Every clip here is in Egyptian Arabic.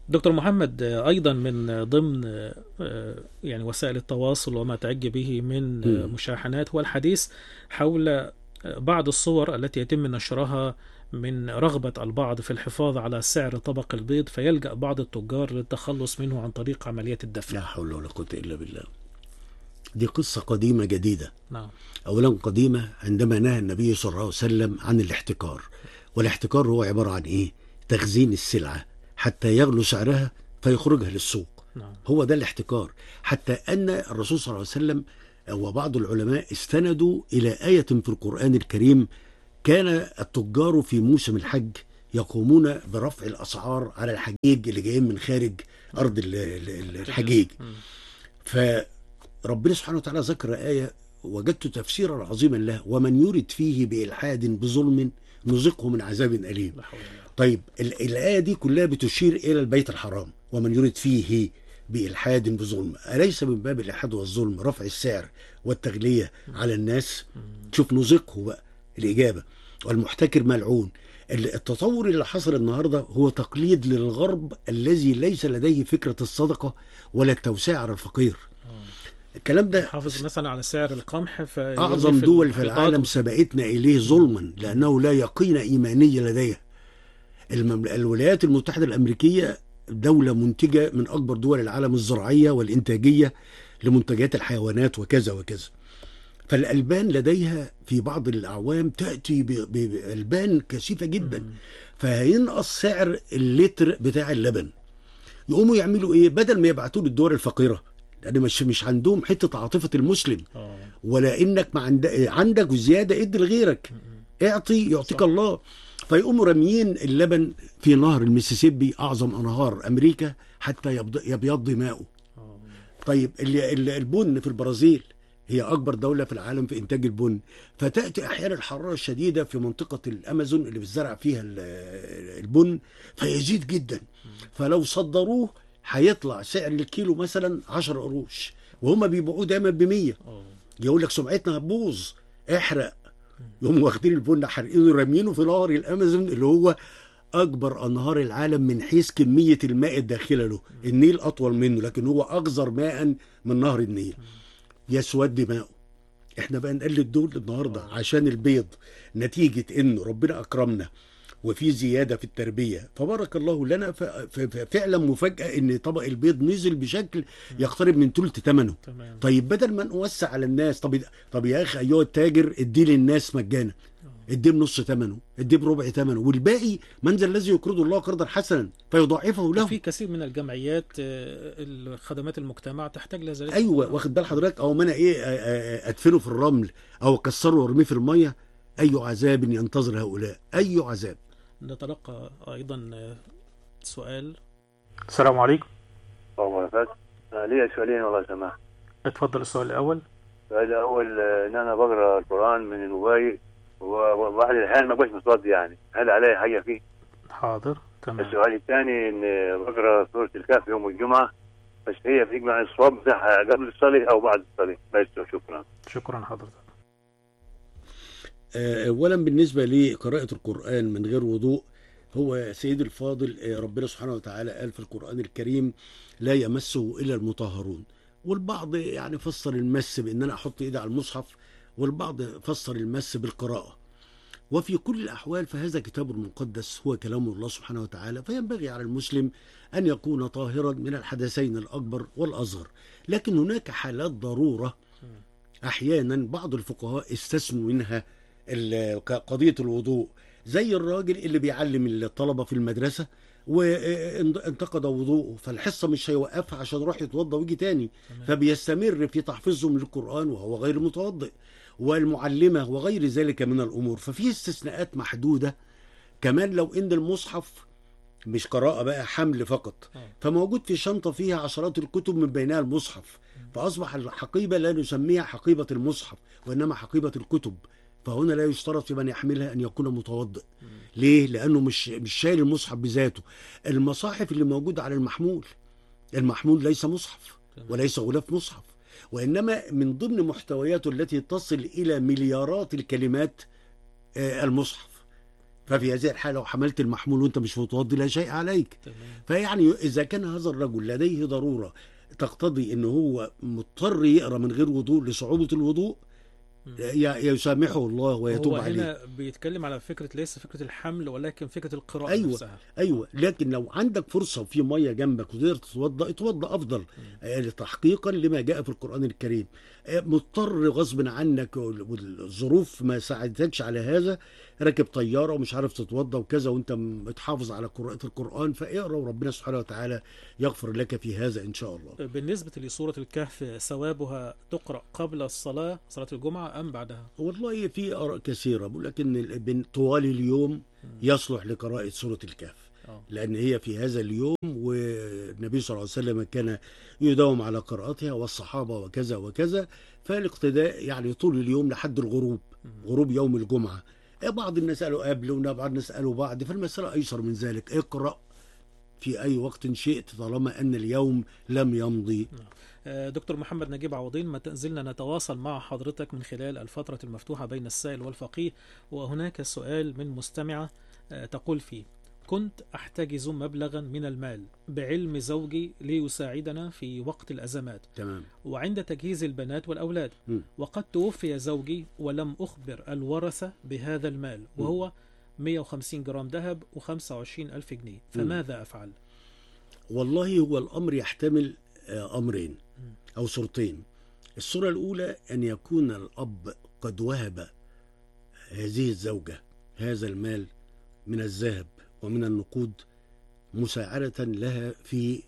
دكتور محمد آه، أيضا من ضمن آه، يعني وسائل التواصل وما تعج به من آه، مم. مشاحنات هو الحديث حول آه، بعض الصور التي يتم نشرها من رغبة البعض في الحفاظ على سعر طبق البيض فيلجأ بعض التجار للتخلص منه عن طريق عملية الدفع لا حول ولا قوة إلا بالله دي قصة قديمة جديدة نعم أولا قديمة عندما نهى النبي صلى الله عليه وسلم عن الاحتكار والاحتكار هو عبارة عن إيه؟ تخزين السلعة حتى يغلو سعرها فيخرجها للسوق نعم هو ده الاحتكار حتى أن الرسول صلى الله عليه وسلم وبعض العلماء استندوا إلى آية في القرآن الكريم كان التجار في موسم الحج يقومون برفع الأسعار على الحجيج اللي جايين من خارج أرض ال- ال- ال- الحجيج مم. فربنا سبحانه وتعالى ذكر آية وجدت تفسيرا عظيما له ومن يرد فيه بإلحاد بظلم نذقه من عذاب أليم لا حول ولا قوة. طيب ال- الآية دي كلها بتشير إلى البيت الحرام ومن يرد فيه بإلحاد بظلم أليس من باب الإلحاد والظلم رفع السعر والتغلية على الناس شوف نذقه بقى الإجابة والمحتكر ملعون ال- التطور اللي حصل النهاردة هو تقليد للغرب الذي ليس لديه فكرة الصدقة ولا التوسعة على الفقير الكلام ده حافظ مثلا على سعر القمح ف أعظم دول في العالم سبقتنا إليه ظلما لأنه لا يقين إيماني لديها الممل... الولايات المتحدة الأمريكية دولة منتجة من أكبر دول العالم الزراعية والإنتاجية لمنتجات الحيوانات وكذا وكذا فالألبان لديها في بعض الأعوام تأتي ب- ب- بألبان كثيفة جدا فهينقص سعر اللتر بتاع اللبن يقوموا يعملوا ايه بدل ما يبعتوه للدول الفقيره لان مش مش عندهم حته عاطفه المسلم اه ولا انك ما عند... عندك زياده ادي لغيرك اعطي يعطيك صح. الله فيقوموا راميين اللبن في نهر المسيسيبي اعظم انهار امريكا حتى يبض... يبيض ماؤه آه. طيب ال- ال- البن في البرازيل هي اكبر دوله في العالم في انتاج البن فتاتي احيانا الحراره الشديده في منطقه الامازون اللي بتزرع فيها ال- البن فيزيد جدا فلو صدروه هيطلع سعر الكيلو مثلا 10 قروش وهم بيبيعوه دايما ب 100 اه يقول لك سمعتنا هتبوظ احرق يقوموا واخدين البن حارقينه رامينه في نهر الامازون اللي هو اكبر انهار العالم من حيث كميه الماء الداخله له النيل اطول منه لكن هو اغزر ماء من نهر النيل يسود ماؤه احنا بقى نقلد دول النهارده عشان البيض نتيجه انه ربنا اكرمنا وفي زياده في التربيه فبارك الله لنا ف- ف- ف- فعلا مفاجاه ان طبق البيض نزل بشكل يقترب من ثلث ثمنه تمام طيب بدل ما نوسع على الناس طب طب يا اخي ايها التاجر ادي للناس مجانا اديه بنص ثمنه اديه بربع ثمنه والباقي من ذا الذي يقرض الله قرضا حسنا فيضاعفه له في كثير من الجمعيات آه، الخدمات المجتمع تحتاج لذلك ايوه واخد بال حضرتك او ما انا ايه آه، آه، ادفنه في الرمل او اكسره وارميه في الميه اي عذاب ينتظر هؤلاء اي عذاب نتلقى ايضا آه، سؤال السلام عليكم الله وبركاته آه، لي سؤالين والله سماح اتفضل السؤال الاول السؤال الأول آه، إن أنا بقرأ القرآن من الموبايل وواحد الأحيان ما بقاش مصدي يعني هل علي حاجة فيه؟ حاضر تمام السؤال الثاني إن بقرأ سورة الكهف يوم الجمعة بس هي بيجمع الصواب بتاعها قبل الصلاة أو بعد الصلاة بس شكرا شكرا حضرتك آه، اولا بالنسبه لقراءه القران من غير وضوء هو سيد الفاضل آه، ربنا سبحانه وتعالى قال في القران الكريم لا يمسه الا المطهرون والبعض يعني فسر المس بان انا احط ايدي على المصحف والبعض فسر المس بالقراءه وفي كل الاحوال فهذا كتاب مقدس هو كلام الله سبحانه وتعالى فينبغي على المسلم ان يكون طاهرا من الحدثين الاكبر والاصغر لكن هناك حالات ضروره احيانا بعض الفقهاء استثنوا منها ال- قضيه الوضوء زي الراجل اللي بيعلم الطلبه في المدرسه وانتقد وضوءه فالحصه مش هيوقفها عشان يروح يتوضا ويجي تاني فبيستمر في تحفيظهم للقران وهو غير متوضئ والمعلمه وغير ذلك من الامور ففي استثناءات محدوده كمان لو ان المصحف مش قراءة بقى حمل فقط آه. فموجود في شنطة فيها عشرات الكتب من بينها المصحف فأصبح الحقيبة لا نسميها حقيبة المصحف وإنما حقيبة الكتب فهنا لا يشترط في من يحملها أن يكون متوضئ ليه؟ لأنه مش مش شايل المصحف بذاته المصاحف اللي موجودة على المحمول المحمول ليس مصحف تمام. وليس غلاف مصحف وإنما من ضمن محتوياته التي تصل إلى مليارات الكلمات آه، المصحف ففي هذه الحاله لو حملت المحمول وانت مش متوضي لا شيء عليك تمام فيعني اذا كان هذا الرجل لديه ضروره تقتضي ان هو مضطر يقرا من غير وضوء لصعوبه الوضوء مم. ي- يسامحه الله ويتوب هو عليه هنا بيتكلم على فكرة ليس فكرة الحمل ولكن فكرة القراءة أيوة. نفسها ايوه لكن لو عندك فرصه وفي ميه جنبك وتقدر تتوضا اتوضا افضل آه، تحقيقا لما جاء في القران الكريم آه، مضطر غصب عنك وال- والظروف ما ساعدتكش على هذا راكب طياره ومش عارف تتوضا وكذا وانت متحافظ على قراءه القران فاقرا وربنا سبحانه وتعالى يغفر لك في هذا ان شاء الله بالنسبة لسورة الكهف ثوابها تقرأ قبل الصلاة صلاة الجمعة أم بعدها والله في اراء كثيره بقول لك ان الابن طوال اليوم يصلح لقراءه سوره الكهف آه. لأن هي في هذا اليوم والنبي صلى الله عليه وسلم كان يداوم على قراءتها والصحابة وكذا وكذا فالاقتداء يعني طول اليوم لحد الغروب غروب يوم الجمعة بعض الناس قالوا قبل وبعض الناس قالوا بعد فالمسألة أيسر من ذلك اقرأ في أي وقت شئت طالما أن اليوم لم يمضي آه، دكتور محمد نجيب عوضين ما تنزلنا نتواصل مع حضرتك من خلال الفترة المفتوحة بين السائل والفقيه وهناك سؤال من مستمعة آه، تقول فيه كنت أحتجز مبلغا من المال بعلم زوجي ليساعدنا في وقت الأزمات تمام وعند تجهيز البنات والأولاد مم. وقد توفي زوجي ولم أخبر الورثة بهذا المال وهو 150 جرام ذهب و25 ألف جنيه فماذا أفعل؟ والله هو الأمر يحتمل آه، أمرين أو صورتين الصورة الأولى أن يكون الأب قد وهب هذه الزوجة هذا المال من الذهب ومن النقود مساعدة لها في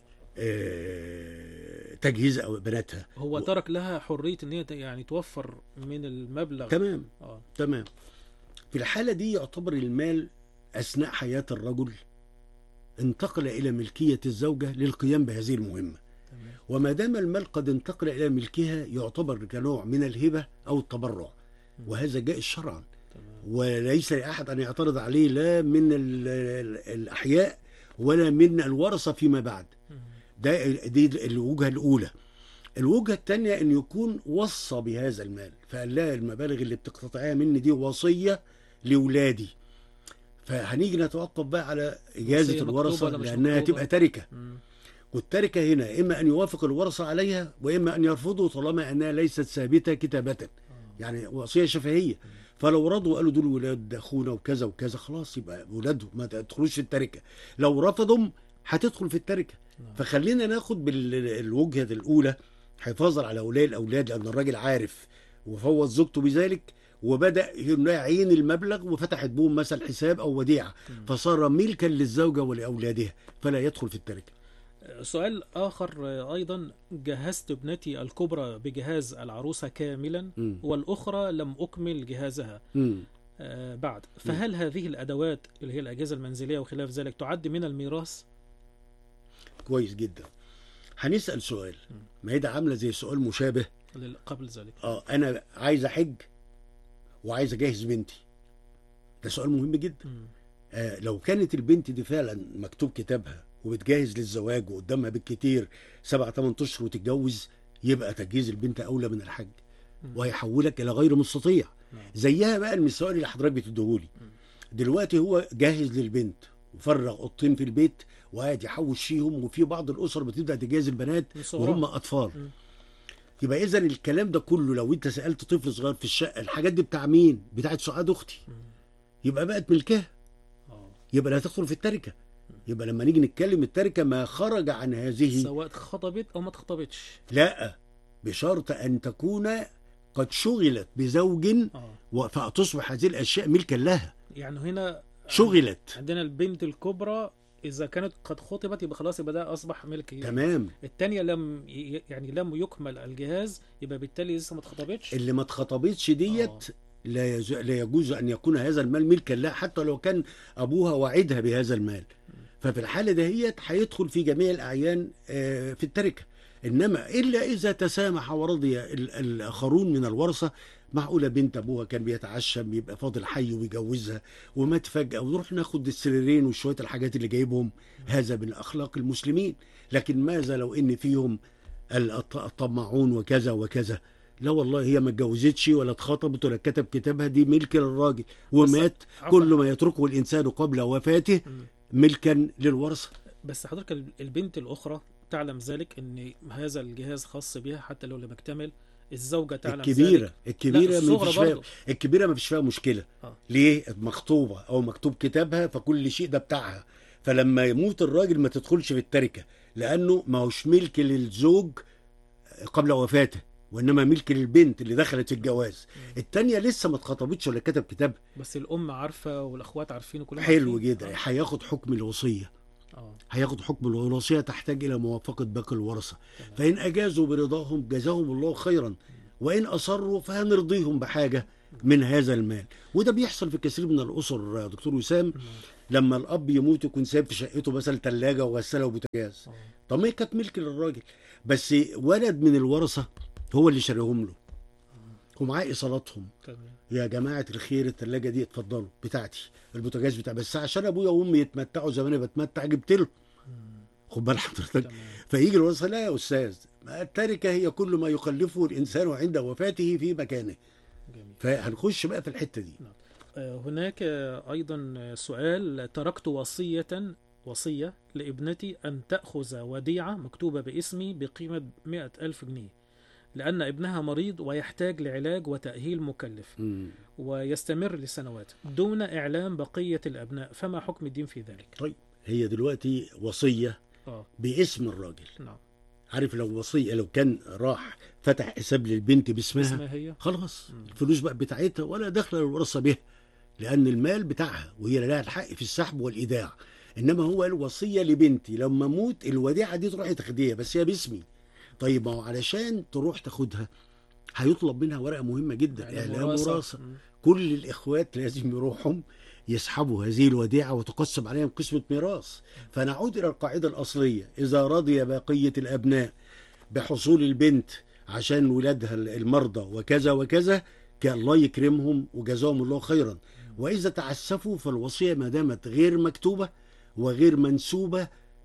آه، تجهيز أو بناتها هو و- ترك لها حرية ان هي ت- يعني توفر من المبلغ تمام اه تمام في الحالة دي يعتبر المال أثناء حياة الرجل انتقل إلى ملكية الزوجة للقيام بهذه المهمة تمام وما دام المال قد انتقل إلى ملكها يعتبر كنوع من الهبة أو التبرع وهذا جائز شرعا تمام وليس لأحد أن يعترض عليه لا من ال- ال- الأحياء ولا من الورثة فيما بعد مم. ده دي الوجهة الأولى الوجهة الثانية أن يكون وصى بهذا المال فقال لها المبالغ اللي بتقتطعيها مني دي وصية لولادي فهنيجي نتوقف بقى على إجازة وصية الورثة مكتوبة ولا مش لأنها مكتوبة؟ تبقى تركة مم. والتركة هنا إما أن يوافق الورثة عليها وإما أن يرفضوا طالما أنها ليست ثابتة كتابة آه. يعني وصية شفهية فلو رضوا قالوا دول ولاد أخونا وكذا وكذا خلاص يبقى ولادهم ما تدخلوش في التركة لو رفضهم هتدخل في التركة نعم. فخلينا ناخد بالوجهة الأولى حفاظا على أولياء الأولاد لأن الراجل عارف وفوض زوجته بذلك وبدأ يعين المبلغ وفتحت بهم مثلا حساب أو وديعة مم. فصار ملكا للزوجة ولأولادها فلا يدخل في التركة سؤال آخر آه، أيضا جهزت ابنتي الكبرى بجهاز العروسة كاملا مم. والأخرى لم أكمل جهازها مم. آه، بعد فهل هذه الأدوات اللي هي الأجهزة المنزلية وخلاف ذلك تعد من الميراث؟ كويس جدا هنسأل سؤال ما هي ده عاملة زي سؤال مشابه لل- قبل ذلك اه انا عايز احج وعايز اجهز بنتي ده سؤال مهم جدا مم. آه لو كانت البنت دي فعلا مكتوب كتابها وبتجهز للزواج وقدامها بالكتير سبع ثمان اشهر وتتجوز يبقى تجهيز البنت اولى من الحج مم. وهيحولك الى غير مستطيع نعم. زيها بقى المثال اللي حضرتك بتديهولي دلوقتي هو جاهز للبنت وفرغ اوضتين في البيت وقاعد يحوش فيهم وفي بعض الاسر بتبدا تجهز البنات من صغرها. وهم اطفال مم. يبقى اذا الكلام ده كله لو انت سالت طفل صغير في الشقه الحاجات دي بتاع مين بتاعت سعاد اختي مم. يبقى بقت ملكها آه. يبقى لا تدخل في التركه يبقى لما نيجي نتكلم التركه ما خرج عن هذه سواء اتخطبت أو ما اتخطبتش لا بشرط ان تكون قد شغلت بزوج آه. و- فتصبح هذه الاشياء ملكا لها يعني هنا شغلت عندنا البنت الكبرى إذا كانت قد خطبت يبقى خلاص يبقى ده أصبح ملك هي. تمام التانية لم ي- يعني لم يكمل الجهاز يبقى بالتالي لسه ما اتخطبتش اللي ما اتخطبتش ديت لا يز- لا يجوز ان يكون هذا المال ملكا لها حتى لو كان ابوها وعدها بهذا المال ففي الحاله دهيت هيدخل في جميع الاعيان آه، في التركه انما الا اذا تسامح ورضي ال- الاخرون من الورثه معقوله بنت ابوها كان بيتعشم يبقى فاضل حي ويجوزها ومات فجاه ونروح ناخد السريرين وشويه الحاجات اللي جايبهم هذا من اخلاق المسلمين لكن ماذا لو ان فيهم الط- الطماعون وكذا وكذا لا والله هي ما اتجوزتش ولا اتخطبت ولا كتب كتابها دي ملك للراجل ومات عفواً. كل ما يتركه الانسان قبل وفاته مم. ملكا للورثه بس حضرتك ال- البنت الأخرى تعلم ذلك أن هذا الجهاز خاص بها حتى لو لم يكتمل الزوجة تعلم الكبيره ذلك الكبيره لا ما الصغرى فيش فيها برضه الكبيره ما فيش فيها مشكله آه. ليه مخطوبه او مكتوب كتابها فكل شيء ده بتاعها فلما يموت الراجل ما تدخلش في التركه لانه ما هوش ملك للزوج قبل وفاته وانما ملك للبنت اللي دخلت الجواز التانية لسه ما اتخطبتش ولا كتب كتابها بس الأم عارفة والأخوات عارفين وكلهم حلو عارفين. جدا هياخد حكم الوصيه اه هياخد حكم الوصيه تحتاج الى موافقه باقي الورثه تمام. فإن أجازوا برضاهم جزاهم الله خيرا وإن أصروا فهنرضيهم بحاجة من هذا المال وده بيحصل في كثير من الأسر يا دكتور وسام مم. لما الأب يموت يكون سايب في شقته مثلا ثلاجة وغسالة وبوتاجاز آه. طب ما هي كانت ملك للراجل بس ولد من الورثة هو اللي شاريهم له ومعاه إيصالاتهم تمام يا جماعة الخير الثلاجة دي اتفضلوا بتاعتي البوتاجاز بتاع بس عشان أبويا وأمي يتمتعوا زي ما أنا بتمتع جبت له مم. خد بال حضرتك تمام فيجي الورثة لا يا أستاذ ما التركة هي كل ما يخلفه الإنسان عند وفاته في مكانه جميل فهنخش بقى في الحتة دي آه، هناك آه، أيضا آه، سؤال تركت وصية وصية لابنتي أن تأخذ وديعة مكتوبة باسمي بقيمة مئة ألف جنيه لأن ابنها مريض ويحتاج لعلاج وتأهيل مكلف مم. ويستمر لسنوات دون إعلام بقية الأبناء فما حكم الدين في ذلك طيب هي دلوقتي وصية آه باسم الراجل نعم عارف لو وصية لو كان راح فتح حساب للبنت باسمها اسمها هي خلاص مم. الفلوس بقى بتاعتها ولا دخل للورثة بها لأن المال بتاعها وهي لها الحق في السحب والإيداع إنما هو الوصية لبنتي لما أموت الوديعة دي تروحي تاخديها بس هي باسمي طيب ما هو علشان تروح تاخدها هيطلب منها ورقة مهمة جدا يعني إعلام وراثة. وراثة مم. كل الإخوات لازم يروحوا يسحبوا هذه الوديعة وتقسم عليهم قسمة ميراث فنعود إلى القاعدة الأصلية إذا رضي بقية الأبناء بحصول البنت عشان ولادها المرضى وكذا وكذا كان الله يكرمهم وجزاهم الله خيرا وإذا تعسفوا فالوصية ما دامت غير مكتوبة وغير منسوبة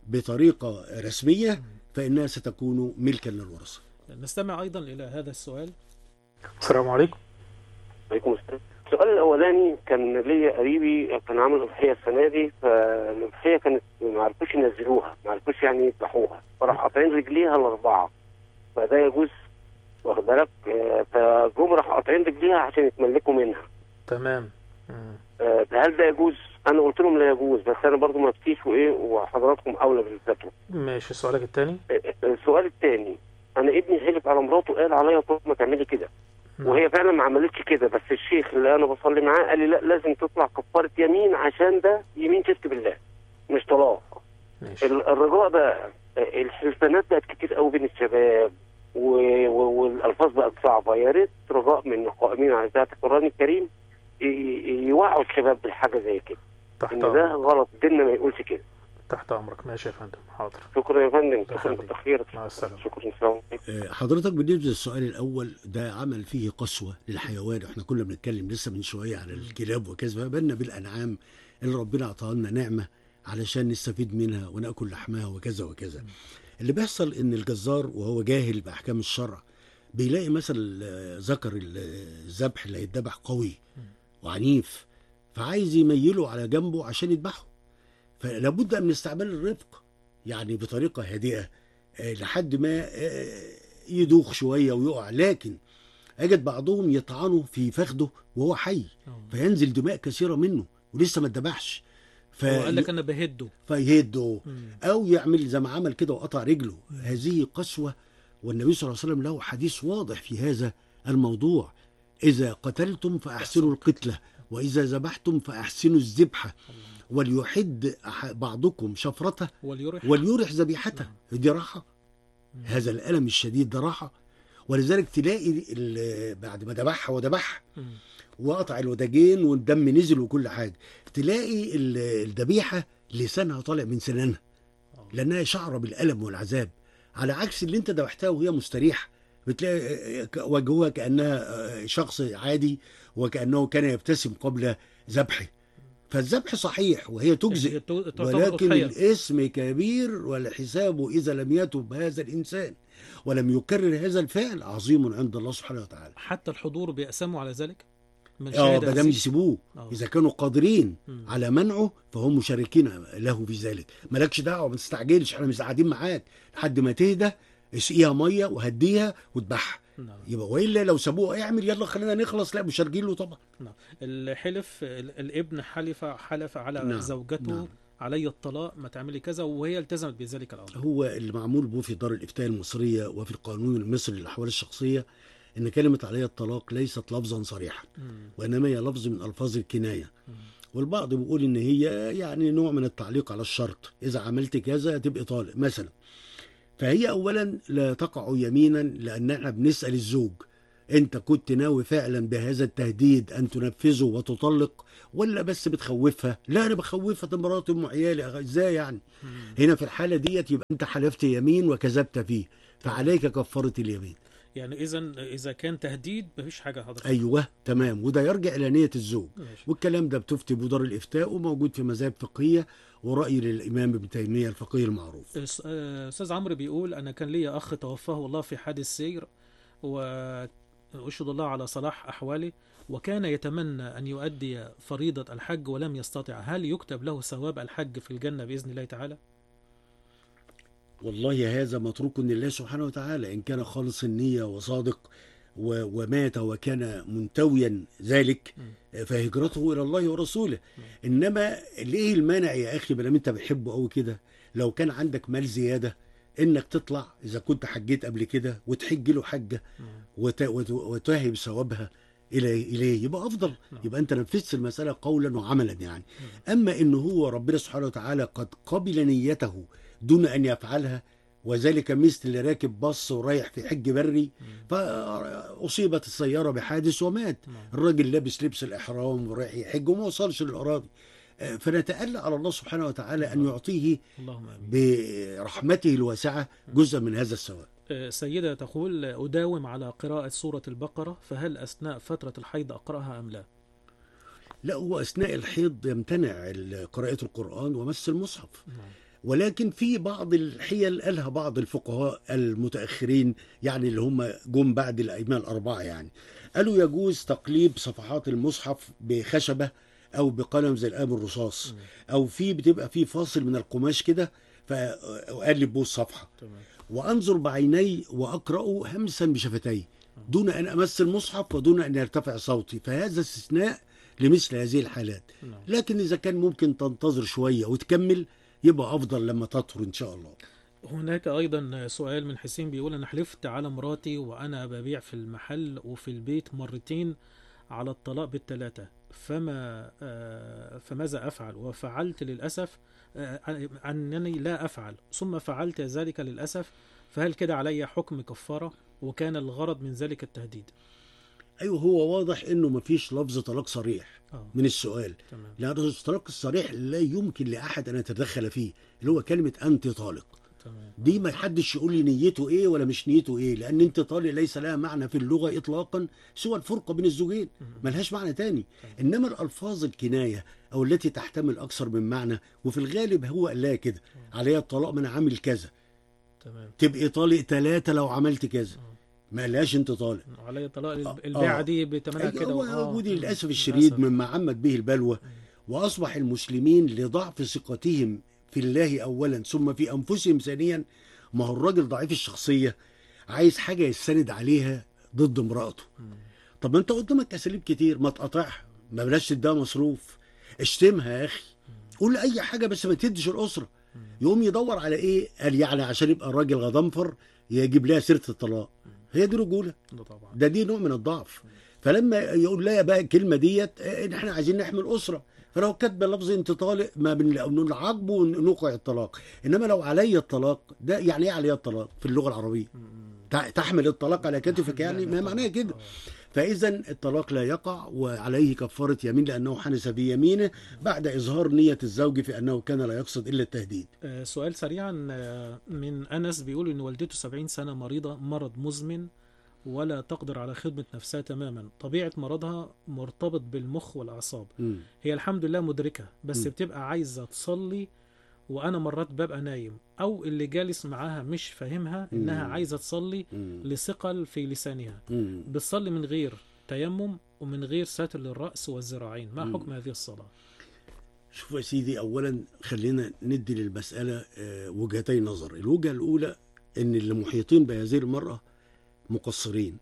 بطريقة رسمية فإنها ستكون ملكا للورثة نستمع أيضا إلى هذا السؤال السلام عليكم عليكم السلام السؤال الاولاني كان ليا قريبي كان عامل اضحيه السنه دي فالاضحيه كانت ما عرفوش ينزلوها ما عرفوش يعني يذبحوها فراح قاطعين رجليها الاربعه فده يجوز واخد بالك آه، فجم راحوا قاطعين رجليها عشان يتملكوا منها تمام مم. آه، هل ده يجوز؟ انا قلت لهم لا يجوز بس انا برضو ما افتيش وايه وحضراتكم اولى بالفتوى ماشي سؤالك الثاني السؤال الثاني انا ابني حلف على مراته قال عليا طول ما تعملي كده وهي فعلا ما عملتش كده بس الشيخ اللي انا بصلي معاه قال لي لا لازم تطلع كفاره يمين عشان ده يمين شرك بالله مش طلاق ماشي ال- الرجاء بقى آه، الحلفانات بقت كتير قوي بين الشباب و- و- والالفاظ بقت صعبه يا ريت رجاء من القائمين على ذات القران الكريم ي- ي- يوعوا الشباب بالحاجه زي كده تحت ان أمرك ده غلط ديننا ما يقولش كده تحت أمرك ماشي يا فندم حاضر شكرا يا فندم شكرا يخليك. بالتخير مع السلامة شكرا السلام عليكم آه، حضرتك بالنسبه للسؤال الاول ده عمل فيه قسوه للحيوان احنا كنا بنتكلم لسه من شويه عن الكلاب وكذا فبالنا بالانعام اللي ربنا اعطاها لنا نعمه علشان نستفيد منها وناكل لحمها وكذا وكذا اللي بيحصل ان الجزار وهو جاهل باحكام الشرع بيلاقي مثلا آه، ذكر ال- الذبح اللي هيتذبح قوي وعنيف فعايز يميله على جنبه عشان يذبحه فلابد من استعمال الرفق يعني بطريقه هادئه آه، لحد ما آه، يدوخ شويه ويقع لكن اجد بعضهم يطعنه في فخده وهو حي آه. فينزل دماء كثيره منه ولسه ما اتذبحش ف... هو قال لك أنا بهده فيهده مم. او يعمل زي ما عمل كده وقطع رجله هذه قسوه والنبي صلى الله عليه وسلم له حديث واضح في هذا الموضوع اذا قتلتم فاحسنوا القتله واذا ذبحتم فاحسنوا الذبحه وليحد أح- بعضكم شفرته وليرح وليرح ذبيحته دي راحه هذا الالم الشديد ده راحه ولذلك تلاقي ال- بعد ما ذبحها وذبحها مم. وقطع الوداجين والدم نزل وكل حاجه تلاقي ال- الذبيحه لسانها طالع من سنانها آه. لانها شعره بالالم والعذاب على عكس اللي انت ذبحتها وهي مستريحه بتلاقي وجهها كانها شخص عادي وكانه كان يبتسم قبل ذبحه فالذبح صحيح وهي تجزئ هي تو- تعتبر ولكن أضحية. الاسم كبير والحساب اذا لم يتب هذا الانسان ولم يكرر هذا الفعل عظيم عند الله سبحانه وتعالى حتى الحضور بيقسموا على ذلك من اه شهادة ما دام هذه؟ يسيبوه آه. اذا كانوا قادرين مم. على منعه فهم مشاركين له في ذلك مالكش دعوه ما تستعجلش احنا مش قاعدين معاك لحد ما تهدى اسقيها ميه وهديها وذبحها نعم. يبقى والا لو سابوه اعمل يلا خلينا نخلص لا مشاركين له طبعا الحلف ال- الابن حلف حلف على نعم، زوجته نعم. علي الطلاق ما تعملي كذا وهي التزمت بذلك الامر هو اللي معمول به في دار الافتاء المصريه وفي القانون المصري للاحوال الشخصيه ان كلمه علي الطلاق ليست لفظا صريحا مم. وانما هي لفظ من الفاظ الكنايه مم. والبعض بيقول ان هي يعني نوع من التعليق على الشرط اذا عملت كذا تبقى طالق مثلا فهي اولا لا تقع يمينا لان احنا بنسال الزوج انت كنت ناوي فعلا بهذا التهديد ان تنفذه وتطلق ولا بس بتخوفها لا انا بخوفها ده مراتي ام عيالي ازاي يعني مم. هنا في الحاله ديت يبقى انت حلفت يمين وكذبت فيه فعليك كفاره اليمين يعني اذا اذا كان تهديد مفيش حاجه حضرتك ايوه تمام وده يرجع الى نيه الزوج ماشي. والكلام ده بتفتي بدار الافتاء وموجود في مذاهب فقهيه وراي للامام ابن تيميه الفقيه المعروف أس- آه، استاذ عمرو بيقول انا كان لي اخ توفاه الله في حادث سير واشهد الله على صلاح احواله وكان يتمنى ان يؤدي فريضه الحج ولم يستطع هل يكتب له ثواب الحج في الجنه باذن الله تعالى والله هذا متروك لله سبحانه وتعالى ان كان خالص النيه وصادق و- ومات وكان منتويا ذلك فهجرته الى الله ورسوله انما ليه المانع يا اخي ما انت بتحبه قوي كده لو كان عندك مال زياده انك تطلع اذا كنت حجيت قبل كده وتحج له حجه وت- وت- وتهب ثوابها الى اليه يبقى افضل نعم. يبقى انت نفذت المساله قولا وعملا يعني اما ان هو ربنا سبحانه وتعالى قد قبل نيته دون ان يفعلها وذلك مثل اللي راكب باص ورايح في حج بري فاصيبت السياره بحادث ومات نعم. الراجل لابس لبس الاحرام ورايح يحج وما وصلش للاراضي آه، فنتألى على الله سبحانه وتعالى ان يعطيه اللهم امين برحمته الواسعه جزءا من هذا الثواب آه، سيدة تقول أداوم على قراءة سورة البقرة فهل أثناء فترة الحيض أقرأها أم لا؟ لا هو اثناء الحيض يمتنع ال- قراءه القران ومس المصحف نعم. ولكن في بعض الحيل قالها بعض الفقهاء المتاخرين يعني اللي هم جم بعد الائمه الاربعه يعني قالوا يجوز تقليب صفحات المصحف بخشبه او بقلم زي القلم الرصاص او في بتبقى في فاصل من القماش كده فاقلب به الصفحه تمام وانظر بعيني واقرا همسا بشفتي دون ان امس المصحف ودون ان يرتفع صوتي فهذا استثناء لمثل هذه الحالات نعم. لكن اذا كان ممكن تنتظر شويه وتكمل يبقى افضل لما تطهر ان شاء الله هناك أيضا سؤال من حسين بيقول أنا حلفت على مراتي وأنا ببيع في المحل وفي البيت مرتين على الطلاق بالثلاثة فما آه، فماذا أفعل وفعلت للأسف آه، أنني لا أفعل ثم فعلت ذلك للأسف فهل كده علي حكم كفارة وكان الغرض من ذلك التهديد ايوه هو واضح انه مفيش لفظ طلاق صريح آه. من السؤال تمام لان الطلاق الصريح لا يمكن لاحد ان يتدخل فيه اللي هو كلمه انت طالق تمام دي ما حدش يقول لي نيته ايه ولا مش نيته ايه لان انت طالق ليس لها معنى في اللغه اطلاقا سوى الفرقه بين الزوجين ملهاش معنى تاني انما الالفاظ الكنايه او التي تحتمل اكثر من معنى وفي الغالب هو قال لها كده عليها الطلاق ما انا عامل كذا تمام تبقي طالق ثلاثه لو عملت كذا ما قالهاش انت طالق علي طلاق آه. البيعة دي بتمنها أيوة، كده هو آه. موجود للاسف مم. الشديد للأسف. مما عمت به البلوى واصبح المسلمين لضعف ثقتهم في الله اولا ثم في انفسهم ثانيا ما هو الراجل ضعيف الشخصيه عايز حاجه يستند عليها ضد امراته مم. طب ما انت قدامك اساليب كتير ما تقاطعها ما بلاش تديها مصروف اشتمها يا اخي قول اي حاجه بس ما تديش الاسره يقوم يدور على ايه قال يعني عشان يبقى الراجل غضنفر يجيب لها سيره الطلاق هي دي رجوله ده طبعا ده دي نوع من الضعف فلما يقول لها بقى الكلمه ديت ان احنا عايزين نحمل اسره فلو كاتبه لفظ انت طالق ما بنعاقبه ونوقع الطلاق انما لو علي الطلاق ده يعني ايه علي الطلاق في اللغه العربيه تع- تحمل الطلاق على كتفك يعني ما معناه كده فاذا الطلاق لا يقع وعليه كفاره يمين لانه حنس في يمينه بعد اظهار نيه الزوج في انه كان لا يقصد الا التهديد آه، سؤال سريعا آه، من أنس بيقول إن والدته 70 سنة مريضة مرض مزمن ولا تقدر على خدمة نفسها تماما طبيعة مرضها مرتبط بالمخ والأعصاب مم. هي الحمد لله مدركة بس م. بتبقى عايزة تصلي وانا مرات ببقى نايم او اللي جالس معاها مش فاهمها انها مم. عايزه تصلي مم. لثقل في لسانها مم. بتصلي من غير تيمم ومن غير ساتر للراس والذراعين ما مم. حكم هذه الصلاه شوف يا سيدي اولا خلينا ندي للمساله آه، وجهتي نظر الوجهه الاولى ان اللي محيطين بهذه المراه مقصرين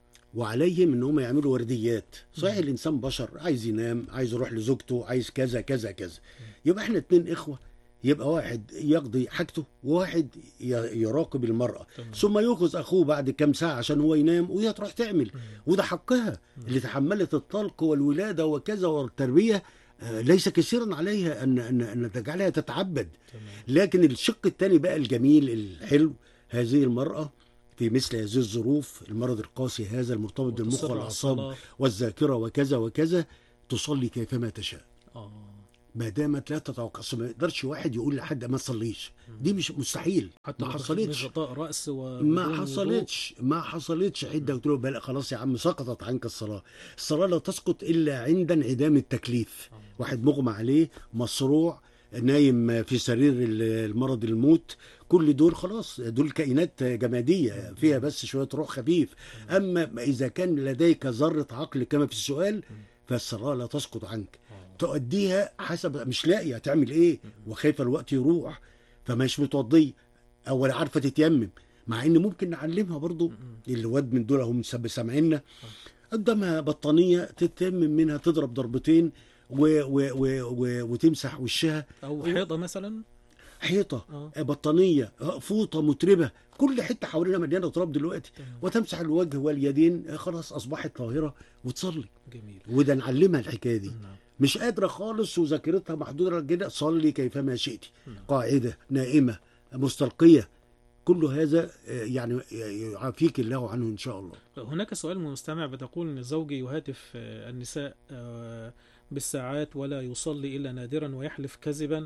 وعليهم ان هم يعملوا ورديات صحيح مم. الانسان بشر عايز ينام عايز يروح لزوجته عايز كذا كذا كذا يبقى احنا اتنين اخوه يبقى واحد يقضي حاجته وواحد ي- يراقب المراه تمام. ثم يوخذ اخوه بعد كام ساعه عشان هو ينام وهي تروح تعمل مم. وده حقها اللي تحملت الطلق والولاده وكذا والتربيه آه، ليس كثيرا عليها ان ان ان تجعلها تتعبد تمام. لكن الشق الثاني بقى الجميل الحلو هذه المراه في مثل هذه الظروف المرض القاسي هذا المرتبط بالمخ وتصر على والاعصاب الصلاة. والذاكره وكذا وكذا تصلي كيفما تشاء اه ما دامت لا تتوقع أصل ما يقدرش واحد يقول لحد ما تصليش دي مش مستحيل حتى ما لو حصلتش من غطاء راس و ما حصلتش ما حصلتش عده قلت له بلا خلاص يا عم سقطت عنك الصلاه الصلاه لا تسقط الا عند انعدام التكليف واحد مغمى عليه مصروع نايم في سرير المرض الموت كل دول خلاص دول كائنات جمادية فيها بس شوية روح خفيف أما إذا كان لديك ذرة عقل كما في السؤال فالصلاة لا تسقط عنك تؤديها حسب مش لاقي هتعمل ايه وخايفة الوقت يروح فمش متوضية او ولا عارفة تتيمم مع ان ممكن نعلمها برضو الواد من دول هم سب- سامعيننا قدامها بطانية تتيمم منها تضرب ضربتين و و و و وتمسح وشها او حيطه مثلا حيطة اه بطانية فوطة متربة كل حتة حوالينا مليانة تراب دلوقتي تمام. وتمسح الوجه واليدين خلاص أصبحت طاهرة وتصلي جميل وده نعلمها الحكاية دي نعم مش قادرة خالص وذاكرتها محدودة كده صلي كيفما شئت نعم. قاعدة نائمة مستلقية كل هذا آه، يعني يعافيك الله عنه إن شاء الله هناك سؤال من مستمع بتقول ان زوجي يهاتف آه، النساء آه، بالساعات ولا يصلي الا نادرا ويحلف كذبا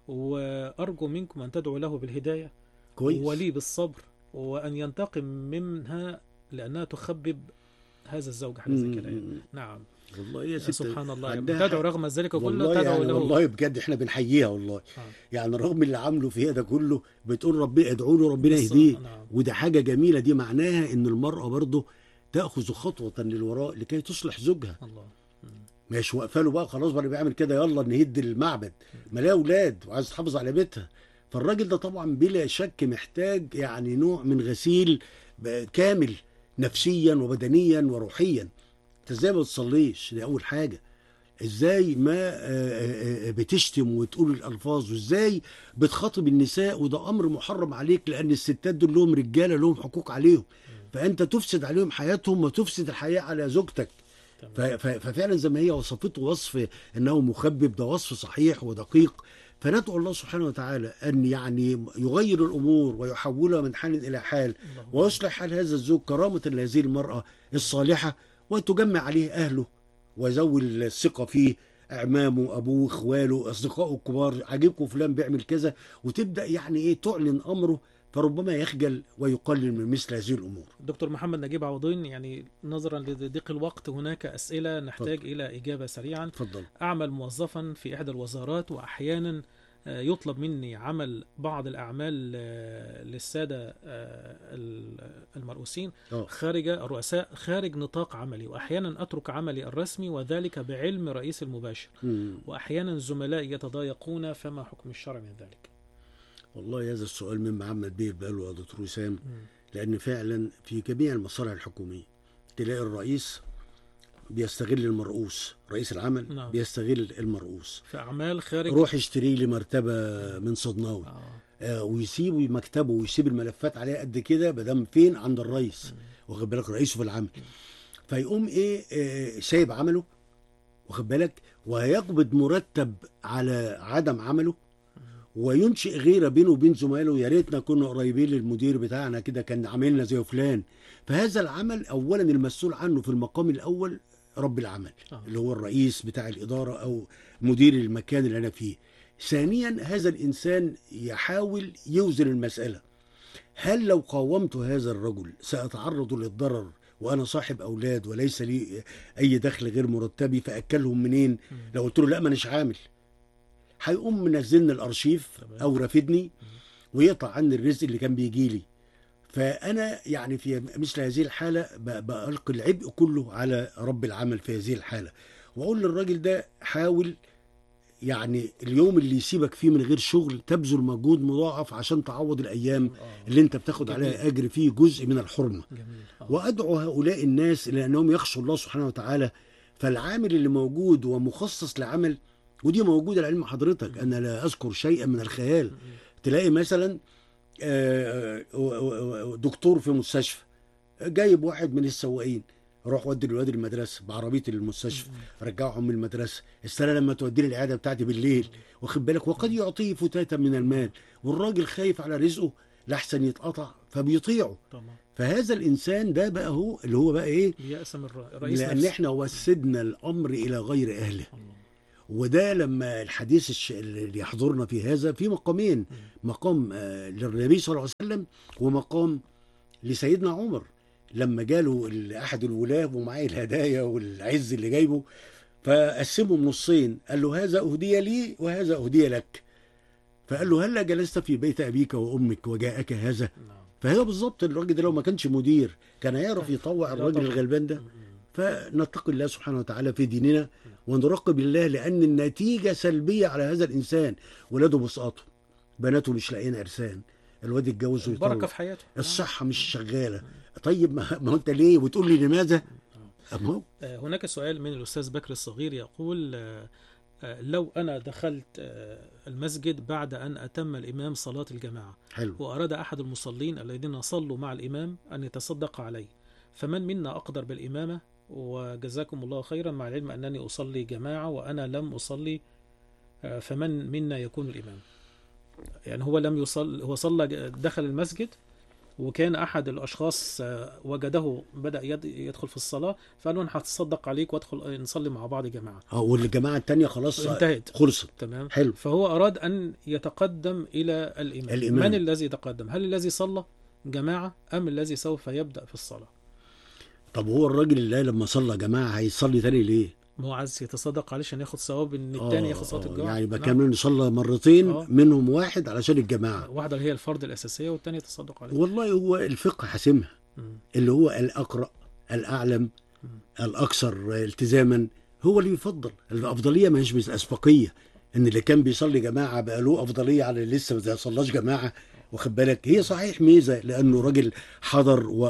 وارجو منكم ان تدعوا له بالهدايه كويس ولي بالصبر وان ينتقم منها لانها تخبب هذا الزوج حاجه زي كده يعني. مم. نعم والله يا ست سبحان الله يعني عندها تدعو حق. رغم ذلك كله والله تدعو يعني له والله بجد احنا بنحييها والله آه. يعني رغم اللي عامله فيها ده كله بتقول ربنا ادعوا له ربنا بالص- يهديه نعم وده حاجة جميلة دي معناها ان المرأة برضه تأخذ خطوة للوراء لكي تصلح زوجها الله مم. مش واقفه له بقى خلاص بقى بيعمل كده يلا نهد المعبد ما لها اولاد وعايز تحافظ على بيتها فالراجل ده طبعا بلا شك محتاج يعني نوع من غسيل ب- كامل نفسيا وبدنيا وروحيا انت ازاي ما بتصليش دي اول حاجه ازاي ما آه، آه، آه، بتشتم وتقول الالفاظ وازاي بتخاطب النساء وده امر محرم عليك لان الستات دول لهم رجاله لهم حقوق عليهم فانت تفسد عليهم حياتهم وتفسد الحياه على زوجتك ف- تمام. ف- ففعلا زي ما هي وصفته وصف انه مخبب ده وصف صحيح ودقيق فندعو الله سبحانه وتعالى ان يعني يغير الامور ويحولها من حال الى حال اللهم ويصلح حال هذا الزوج كرامه لهذه المراه الصالحه وتجمع عليه اهله وذوي الثقه فيه اعمامه ابوه اخواله اصدقائه الكبار عاجبكم فلان بيعمل كذا وتبدا يعني ايه تعلن امره فربما يخجل ويقلل من مثل هذه الامور دكتور محمد نجيب عوضين يعني نظرا لضيق الوقت هناك أسئلة نحتاج إلى إجابة سريعا اتفضل أعمل موظفا في إحدى الوزارات وأحيانا آه، يطلب مني عمل بعض الأعمال آه، للسادة آه، ال- المرؤوسين اه خارج الرؤساء خارج نطاق عملي وأحيانا أترك عملي الرسمي وذلك بعلم رئيس المباشر مم. وأحيانا زملائي يتضايقون فما حكم الشرع من ذلك والله هذا السؤال من محمد بيه بقاله يا دكتور وسام مم. لان فعلا في جميع المصالح الحكوميه تلاقي الرئيس بيستغل المرؤوس رئيس العمل نعم. بيستغل المرؤوس في أعمال خارج روح اشتري لي مرتبه من صدناوي آه. آه ويسيب مكتبه ويسيب الملفات عليها قد كده بدم فين عند الرئيس واخد بالك رئيسه في العمل فيقوم ايه آه سايب عمله واخد بالك وهيقبض مرتب على عدم عمله وينشئ غيره بينه وبين زمايله يا ريتنا كنا قريبين للمدير بتاعنا كده كان عاملنا زي فلان فهذا العمل اولا المسؤول عنه في المقام الاول رب العمل آه. اللي هو الرئيس بتاع الاداره او مدير المكان اللي انا فيه ثانيا هذا الانسان يحاول يوزن المساله هل لو قاومت هذا الرجل ساتعرض للضرر وانا صاحب اولاد وليس لي اي دخل غير مرتبي فاكلهم منين لو قلت له لا ما اناش عامل هيقوم منزلني الارشيف تمام. او رافدني ويقطع عني الرزق اللي كان بيجي لي فانا يعني في مثل هذه الحاله ب- بلقي العبء كله على رب العمل في هذه الحاله واقول للراجل ده حاول يعني اليوم اللي يسيبك فيه من غير شغل تبذل مجهود مضاعف عشان تعوض الايام آه. اللي انت بتاخد جميل. عليها اجر فيه جزء من الحرمه جميل آه. وادعو هؤلاء الناس الى انهم يخشوا الله سبحانه وتعالى فالعامل اللي موجود ومخصص لعمل ودي موجوده لعلم حضرتك انا لا اذكر شيئا من الخيال تلاقي مثلا آه، آه، آه، دكتور في مستشفى جايب واحد من السواقين روح ودي الولاد المدرسه بعربيه المستشفى رجعهم من المدرسه استنى لما توديني العياده بتاعتي بالليل واخد بالك وقد يعطيه فتاتا من المال والراجل خايف على رزقه لحسن يتقطع فبيطيعه طبعا فهذا الانسان ده بقى هو اللي هو بقى ايه بيأس من الر- رئيس لان نفسه. احنا وسدنا الامر الى غير اهله الله. وده لما الحديث الش- اللي يحضرنا في هذا في مقامين مقام آه، للنبي صلى الله عليه وسلم ومقام لسيدنا عمر لما جاله ال- احد الولاه ومعاه الهدايا والعز اللي جايبه فقسمهم نصين قال له هذا اهدي لي وهذا اهدي لك فقال له هلا جلست في بيت ابيك وامك وجاءك هذا نعم. فهي بالظبط الراجل ده لو ما كانش مدير كان هيعرف يطوع لا الراجل طبعا. الغلبان ده م- م. فنتقي الله سبحانه وتعالى في ديننا ونراقب الله لان النتيجه سلبيه على هذا الانسان ولاده بيسقطوا بناته مش لاقيين عرسان الواد اتجوز البركه ويطلق في حياته الصحه مش شغاله طيب ما ما هو انت ليه وتقول لي لماذا أما هو آه، هناك سؤال من الأستاذ بكر الصغير يقول آه، آه، لو أنا دخلت آه، المسجد بعد أن أتم الإمام صلاة الجماعة حلو وأراد أحد المصلين الذين صلوا مع الإمام أن يتصدق عليه فمن منا أقدر بالإمامة وجزاكم الله خيرا مع العلم أنني أصلي جماعة وأنا لم أصلي آه، فمن منا يكون الإمام يعني هو لم يصل هو صلى دخل المسجد وكان احد الاشخاص آه، وجده بدا يد- يدخل في الصلاه فقال له انا هتصدق عليك وادخل نصلي مع بعض جماعه اه والجماعه التانيه خلاص انتهت خلصت تمام حلو فهو اراد ان يتقدم الى الامام الإمام. من الذي يتقدم هل الذي صلى جماعه ام الذي سوف يبدا في الصلاه طب هو الراجل اللي لما صلى جماعه هيصلي تاني ليه؟ ما هو عايز يتصدق عليه عشان ياخد ثواب ان الثاني ياخد صلاه آه، الجماعه يعني يبقى نعم. كامل صلى مرتين آه. منهم واحد علشان الجماعه واحده اللي هي الفرض الاساسيه والثانيه يتصدق عليه والله هو الفقه حاسمها مم. اللي هو الأقرأ الأعلم مم. الأكثر التزاما هو اللي يفضل الأفضلية ما هيش بالأسبقية إن اللي كان بيصلي جماعة بقى له أفضلية على اللي لسه ما صلاش جماعة واخد بالك هي صحيح ميزة لأنه راجل حضر و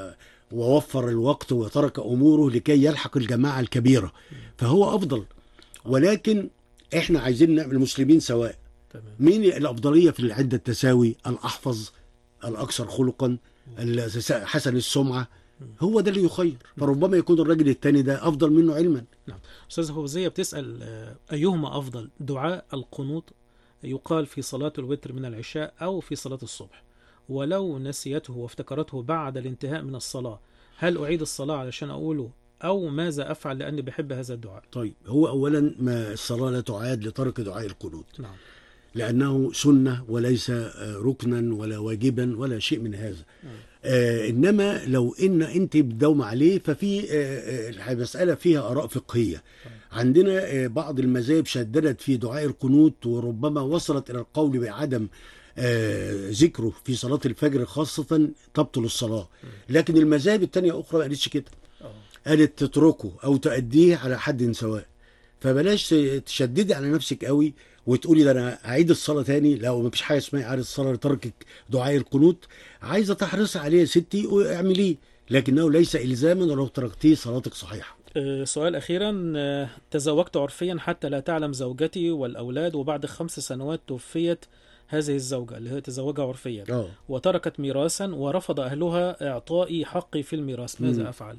ووفر الوقت وترك أموره لكي يلحق الجماعة الكبيرة فهو أفضل ولكن إحنا عايزين نعمل المسلمين سواء تمام مين الأفضلية في العدة التساوي الأحفظ الأكثر خلقا ال- حسن السمعة هو ده اللي يخير فربما يكون الراجل التاني ده أفضل منه علما استاذ فوزيه بتسال آه، ايهما افضل دعاء القنوط يقال في صلاه الوتر من العشاء او في صلاه الصبح ولو نسيته وافتكرته بعد الانتهاء من الصلاه هل اعيد الصلاه علشان اقوله او ماذا افعل لاني بحب هذا الدعاء طيب هو أولا ما الصلاة لا تعاد لترك دعاء القنوت نعم لأنه سنة وليس آه، ركنا ولا واجبا ولا شيء من هذا آه إنما لو إن أنت بتداوم عليه ففي آه، آه، المسألة فيها آراء فقهية عندنا آه، بعض المذاهب شددت في دعاء القنوت وربما وصلت إلى القول بعدم آه، ذكره في صلاة الفجر خاصة تبطل الصلاة لكن المذاهب التانية أخرى ما قالتش كده آه. قالت تتركه أو تأديه على حد سواء فبلاش تشددي على نفسك قوي وتقولي ده انا هعيد الصلاه تاني لا ما فيش حاجه اسمها اعاده الصلاه لتركك دعاء القنوت عايزه تحرصي عليه يا ستي واعمليه لكنه ليس الزاما ولو تركتيه صلاتك صحيحه آه، سؤال أخيرا آه، تزوجت عرفيا حتى لا تعلم زوجتي والأولاد وبعد خمس سنوات توفيت هذه الزوجة اللي هي تزوجها عرفيا اه وتركت ميراثا ورفض أهلها إعطائي حقي في الميراث ماذا مم. أفعل؟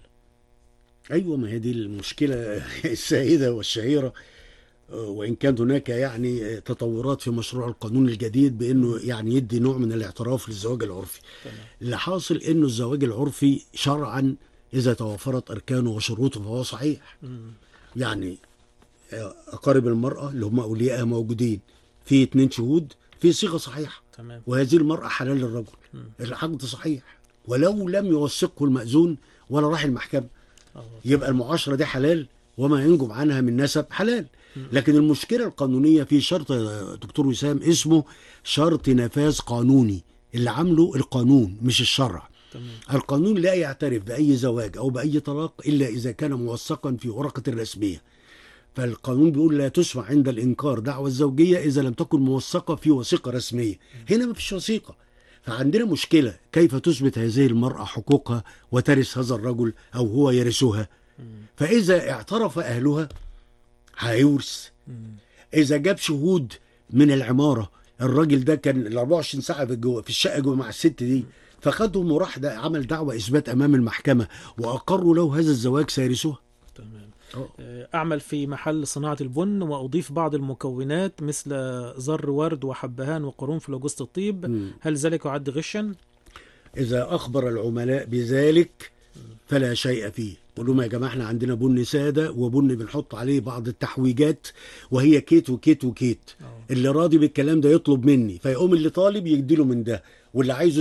ايوه ما هي دي المشكله السائده والشهيره آه، وان كان هناك يعني آه، تطورات في مشروع القانون الجديد بانه يعني يدي نوع من الاعتراف للزواج العرفي تمام. اللي حاصل انه الزواج العرفي شرعا اذا توفرت اركانه وشروطه فهو صحيح مم. يعني آه، اقارب المراه اللي هم اوليائها موجودين في اتنين شهود في صيغه صحيحه تمام وهذه المراه حلال للرجل مم. العقد صحيح ولو لم يوثقه المأذون ولا راح المحكمه آه. يبقى المعاشره دي حلال وما ينجم عنها من نسب حلال لكن المشكله القانونيه في شرط يا دكتور وسام اسمه شرط نفاذ قانوني اللي عامله القانون مش الشرع تمام القانون لا يعترف بأي زواج أو بأي طلاق إلا إذا كان موثقا في ورقة الرسمية فالقانون بيقول لا تسمع عند الإنكار دعوى الزوجية إذا لم تكن موثقة في وثيقة رسمية هنا ما فيش وثيقة فعندنا مشكلة كيف تثبت هذه المرأة حقوقها وترث هذا الرجل أو هو يرثها فإذا اعترف أهلها هيورث إذا جاب شهود من العمارة الراجل ده كان ال 24 ساعة في جوه في الشقة جوه مع الست دي فخدهم وراح ده عمل دعوة إثبات أمام المحكمة وأقروا له هذا الزواج سيرثوها تمام أه. آه، أعمل في محل صناعة البن وأضيف بعض المكونات مثل زر ورد وحبهان وقرنفل وجوز الطيب مم. هل ذلك يعد غشا؟ إذا أخبر العملاء بذلك فلا شيء فيه قول لهم يا جماعة احنا عندنا بن سادة وبن بنحط عليه بعض التحويجات وهي كيت وكيت وكيت أه. اللي راضي بالكلام ده يطلب مني فيقوم اللي طالب يديله من ده واللي عايزه